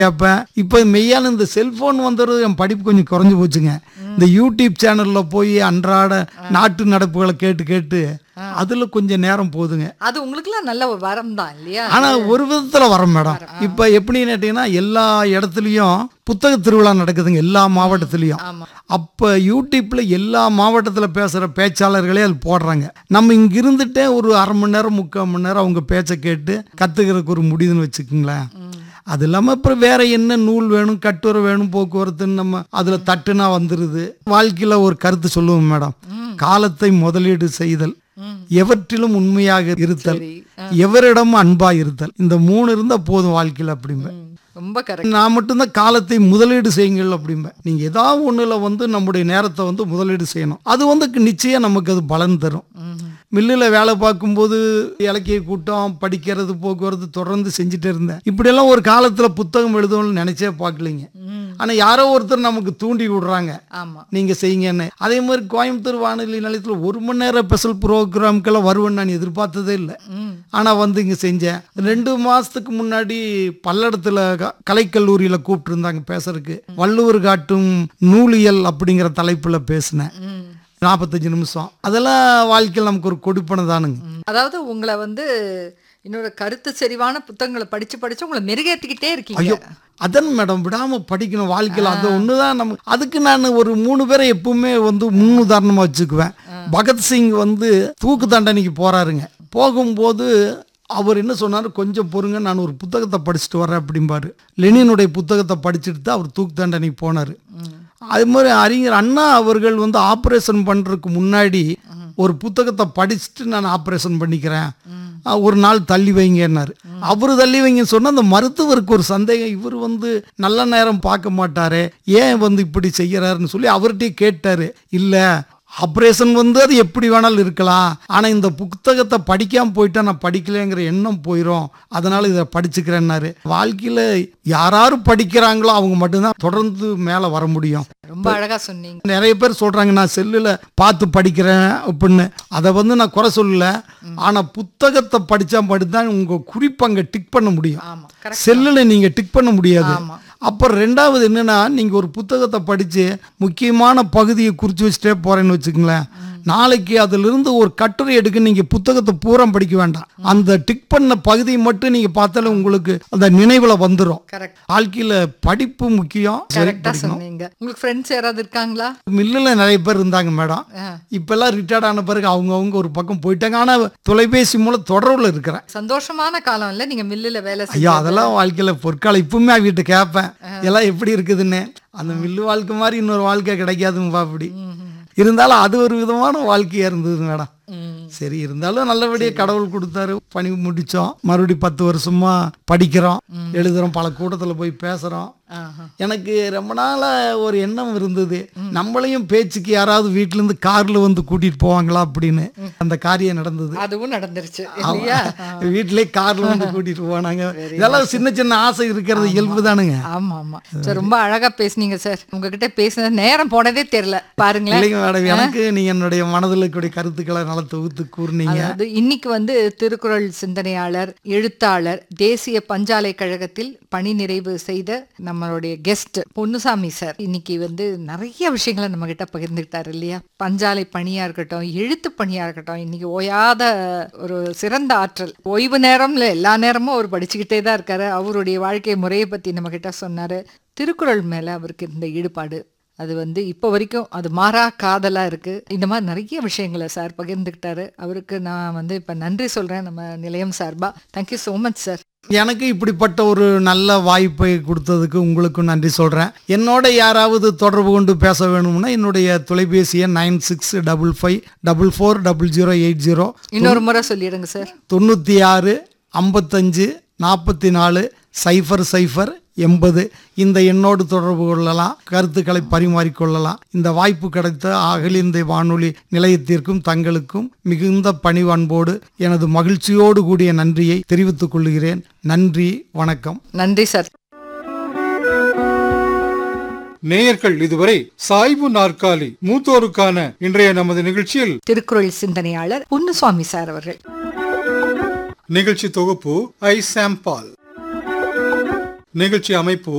கேட்பேன் இப்போ மெய்யான இந்த செல்போன் வந்துடுறது என் படிப்பு கொஞ்சம் குறைஞ்சு போச்சுங்க இந்த யூடியூப் சேனல்ல போய் அன்றாட நாட்டு நடப்புகளை கேட்டு கேட்டு அதுல கொஞ்சம் நேரம் போகுதுங்க அது உங்களுக்குலாம் நல்ல ஒரு வரம் தான் இல்லையா ஆனா ஒரு விதத்துல வரோம் மேடம் இப்ப எப்படின்னு கேட்டீங்கன்னா எல்லா இடத்துலயும் புத்தக திருவிழா நடக்குதுங்க எல்லா மாவட்டத்திலயும் ஆமா அப்ப யூடியூப்ல எல்லா மாவட்டத்துல பேசுற பேச்சாளர்களே அது போடுறாங்க நம்ம இங்க இருந்துட்டே ஒரு அரை மணி நேரம் முக்கால் மணி நேரம் அவங்க பேச்சை கேட்டு கத்துக்கிறதுக்கு ஒரு முடியுதுன்னு வச்சுக்கோங்களேன் அது இல்லாமல் அப்புறம் வேற என்ன நூல் வேணும் கட்டுரை வேணும் போக்குவரத்துன்னு நம்ம அதில் தட்டுனா வந்துடுது வாழ்க்கையில் ஒரு கருத்து சொல்லுவோம் மேடம் காலத்தை முதலீடு செய்தல் எவற்றிலும் உண்மையாக இருத்தல் சரி எவரிடமும் அன்பா இருத்தல் இந்த மூணு இருந்தா போதும் வாழ்க்கையில் அப்படிம்பேன் ம், ரொம்ப கரெக்ட் நான் மட்டும்தான் காலத்தை முதலீடு செய்யுங்கள் அப்படிம்பேன் நீங்க ஏதாவது ஒண்ணுல வந்து நம்முடைய நேரத்தை வந்து முதலீடு செய்யணும் அது வந்து நிச்சயம் நமக்கு அது பலன் தரும் மில்லில் வேலை பார்க்கும்போது இலக்கிய கூட்டம் படிக்கிறது போக்குவரத்து தொடர்ந்து செஞ்சுட்டு இருந்தேன் இப்படியெல்லாம் ஒரு காலத்தில் புத்தகம் எழுதணும்னு நினைச்சே பார்க்கலிங்க ஆனால் யாரோ ஒருத்தர் நமக்கு தூண்டி விடுறாங்க ஆமா நீங்கள் செய்யுங்கன்னு அதே மாதிரி கோயம்புத்தூர் வானொலி நிலையத்தில் ஒரு மணி நேரம் ஸ்பெஷல் ப்ரோக்ராம்க்கெல்லாம் வருவேன்னு நான் எதிர்பார்த்ததே இல்லை ம் ஆனால் வந்து இங்கே செஞ்சேன் ரெண்டு மாதத்துக்கு முன்னாடி பல்லடத்தில் க- கலைக்கல்லூரியில் கூப்பிட்டுருந்தாங்க பேசுறதுக்கு வள்ளுவர் காட்டும் நூலியல் அப்படிங்கிற தலைப்பில் பேசினேன் ம் நாற்பத்தஞ்சு நிமிஷம் அதெல்லாம் வாழ்க்கையில் நமக்கு ஒரு கொடுப்பனை தானுங்க ம். அதாவது உங்களை வந்து இன்னொரு கருத்து செறிவான புத்தகங்களை படிச்சு படிச்சு உங்களை மெருகேத்திக்கிட்டே இருக்கீங்க ஐயோ அதான் மேடம் விடாம படிக்கணும் வாழ்க்கையில் அது ஒன்று தான் நம்ம அதுக்கு நான் ஒரு மூணு பேரை எப்பவுமே வந்து முன்னுதாரணமாக வச்சுக்குவேன் பகத்சிங் வந்து தூக்கு தண்டனைக்கு போறாருங்க போகும்போது அவர் என்ன சொன்னார் கொஞ்சம் பொறுங்க நான் ஒரு புத்தகத்தை படிச்சுட்டு வரேன் அப்படிம்பாரு லெனினுடைய புத்தகத்தை படிச்சுட்டு தான் அவர் தூக்கு தண்டனைக்கு போனார் அது மாதிரி அறிஞர் அண்ணா அவர்கள் வந்து ஆப்ரேஷன் பண்ணுறதுக்கு முன்னாடி ஒரு புத்தகத்தை படிச்சுட்டு நான் ஆப்ரேஷன் பண்ணிக்கிறேன் அஹ் ஒரு நாள் தள்ளி வைங்கன்னாரு அவரு தள்ளி வைங்கன்னு சொன்னா அந்த மருத்துவருக்கு ஒரு சந்தேகம் இவர் வந்து நல்ல நேரம் பார்க்க மாட்டாரே ஏன் வந்து இப்படி செய்யறாருன்னு சொல்லி அவர்கிட்டயே கேட்டாரு இல்ல ஆப்ரேஷன் வந்து அது எப்படி வேணாலும் இருக்கலாம் ஆனா இந்த புத்தகத்தை படிக்காம போயிட்டா நான் படிக்கலைங்கிற எண்ணம் போயிடும் அதனால இதை படிச்சுக்கிறேன்னாரு வாழ்க்கையில யாராரு படிக்கிறாங்களோ அவங்க மட்டும்தான் தொடர்ந்து மேல வர முடியும் ரொம்ப அழகா சொன்னீங்க நிறைய பேர் சொல்றாங்க நான் செல்லுல பார்த்து படிக்கிறேன் அப்படின்னு அதை வந்து நான் குறை சொல்லல ஆனா புத்தகத்தை படிச்சா மட்டும்தான் உங்க குறிப்பு அங்க டிக் பண்ண முடியும் ஆமா கரெக்ட் செல்லுல நீங்க டிக் பண்ண முடியாது ஆமா அப்புறம் ரெண்டாவது என்னன்னா நீங்க ஒரு புத்தகத்தை படிச்சு முக்கியமான பகுதியை குறிச்சு வச்சுட்டே போறேன்னு வச்சுக்கோங்களேன் நாளைக்கு அதிலிருந்து ஒரு கட்டுரை எடுக்க நீங்க புத்தகத்தை பூரா படிக்க வேண்டாம் அந்த டிக் பண்ண பகுதியை மட்டும் நீங்க பார்த்தாலே உங்களுக்கு அந்த நினைவுல வந்துடும் கரெக்ட் வாழ்க்கையில படிப்பு முக்கியம் சரி, கரெக்டா படிக்கணும். சொன்னீங்க உங்களுக்கு ஃப்ரெண்ட்ஸ் யாராவது இருக்காங்களா மில்லில் நிறைய பேர் இருந்தாங்க மேடம் ஆ. இப்பெல்லாம் ரிட்டையர்ட் ஆன பிறகு அவங்கவுங்க ஒரு பக்கம் போயிட்டாங்க ஆனால் தொலைபேசி மூலம் தொடர்பில் இருக்கிறேன் சந்தோஷமான காலம் இல்ல நீங்க மில்லுல வேலை ஐயோ செய்ய அதெல்லாம் வாழ்க்கையில் பொற்காலம் இப்பவுமே அவகிட்ட கேட்பேன் எல்லாம் எப்படி இருக்குதுன்னு அந்த மில்லு வாழ்க்கை மாதிரி இன்னொரு வாழ்க்கை கிடைக்காதுங்கப்பா அப்படி இருந்தாலும் அது ஒரு விதமான வாழ்க்கையா இருந்தது மேடம் சரி இருந்தாலும் நல்லபடியாக கடவுள் கொடுத்தாரு பணி முடிச்சோம் மறுபடியும் பத்து வருஷமா படிக்கிறோம் எழுதுறோம் பல கூட்டத்தில் போய் பேசுகிறோம் ஆஹா. எனக்கு ரொம்ப நாளா ஒரு எண்ணம் இருந்தது நம்மளையும் பேச்சுக்கு யாராவது வீட்ல இருந்து கார்ல வந்து கூட்டிட்டு போவாங்களா அப்படின்னு அந்த காரியம் நடந்தது அதுவும் நடந்துருச்சு இல்லையா வீட்டிலே கார்ல வந்து கூட்டிட்டு போனாங்க இதெல்லாம் சின்ன சின்ன ஆசை இருக்கிறது இயல்பு தானுங்க ஆமா ஆமா சார் ரொம்ப அழகா பேசுனீங்க சார் உங்ககிட்ட பேசின நேரம் போனதே தெரியல பாருங்களேன் இல்லைங்க மேடம் எனக்கு நீங்க என்னுடைய மனதில் இருக்கக்கூடிய கருத்துக்களை நல்லா தொகுத்து கூறுனீங்க அதாவது இன்னைக்கு வந்து திருக்குறள் சிந்தனையாளர் எழுத்தாளர் தேசிய பஞ்சாலை கழகத்தில் பணி நிறைவு செய்த நம்மளுடைய கெஸ்ட் பொன்னுசாமி சார் இன்னைக்கு வந்து நிறைய விஷயங்களை நம்ம கிட்ட பகிர்ந்துக்கிட்டாரு இல்லையா பஞ்சாலை பணியா இருக்கட்டும் எழுத்து பணியா இருக்கட்டும் இன்னைக்கு ஓயாத ஒரு சிறந்த ஆற்றல் ஓய்வு நேரம்ல எல்லா நேரமும் அவர் படிச்சுக்கிட்டே தான் இருக்காரு அவருடைய வாழ்க்கை முறையை பத்தி நம்ம கிட்ட சொன்னாரு திருக்குறள் மேல அவருக்கு இருந்த ஈடுபாடு அது வந்து இப்போ வரைக்கும் அது மாறா காதலா இருக்கு இந்த மாதிரி நிறைய விஷயங்களை சார் பகிர்ந்துக்கிட்டாரு அவருக்கு நான் வந்து இப்போ நன்றி சொல்றேன் நம்ம நிலையம் சார்பா தேங்க்யூ ஸோ மச் சார் எனக்கு இப்படிப்பட்ட ஒரு நல்ல வாய்ப்பை கொடுத்ததுக்கு உங்களுக்கும் நன்றி சொல்கிறேன் என்னோட யாராவது தொடர்பு கொண்டு பேச வேணும்னா என்னுடைய தொலைபேசி எண் nine six double five double four double zero eight zero இன்னொரு முறை சொல்லிடுங்க சார் தொண்ணூற்றி ஆறு ஐம்பத்தஞ்சு நாற்பத்தி நாலு சைஃபர் சைஃபர் எண்பது இந்த எண்ணோடு தொடர்பு கொள்ளலாம் கருத்துக்களை பரிமாறிக்கொள்ளலாம் இந்த வாய்ப்பு கிடைத்த அகில இந்திய வானொலி நிலையத்திற்கும் தங்களுக்கும் மிகுந்த பணிவன்போடு எனது மகிழ்ச்சியோடு கூடிய நன்றியை தெரிவித்துக் கொள்கிறேன் நன்றி வணக்கம் நன்றி சார் நேயர்கள் இதுவரை சாய்வு நாற்காலி மூத்தோருக்கான இன்றைய நமது நிகழ்ச்சியில் திருக்குறள் சிந்தனையாளர் பொன்னுசுவாமி சார் அவர்கள் நிகழ்ச்சி தொகுப்பு ஐ சாம் பால் நிகழ்ச்சி அமைப்பு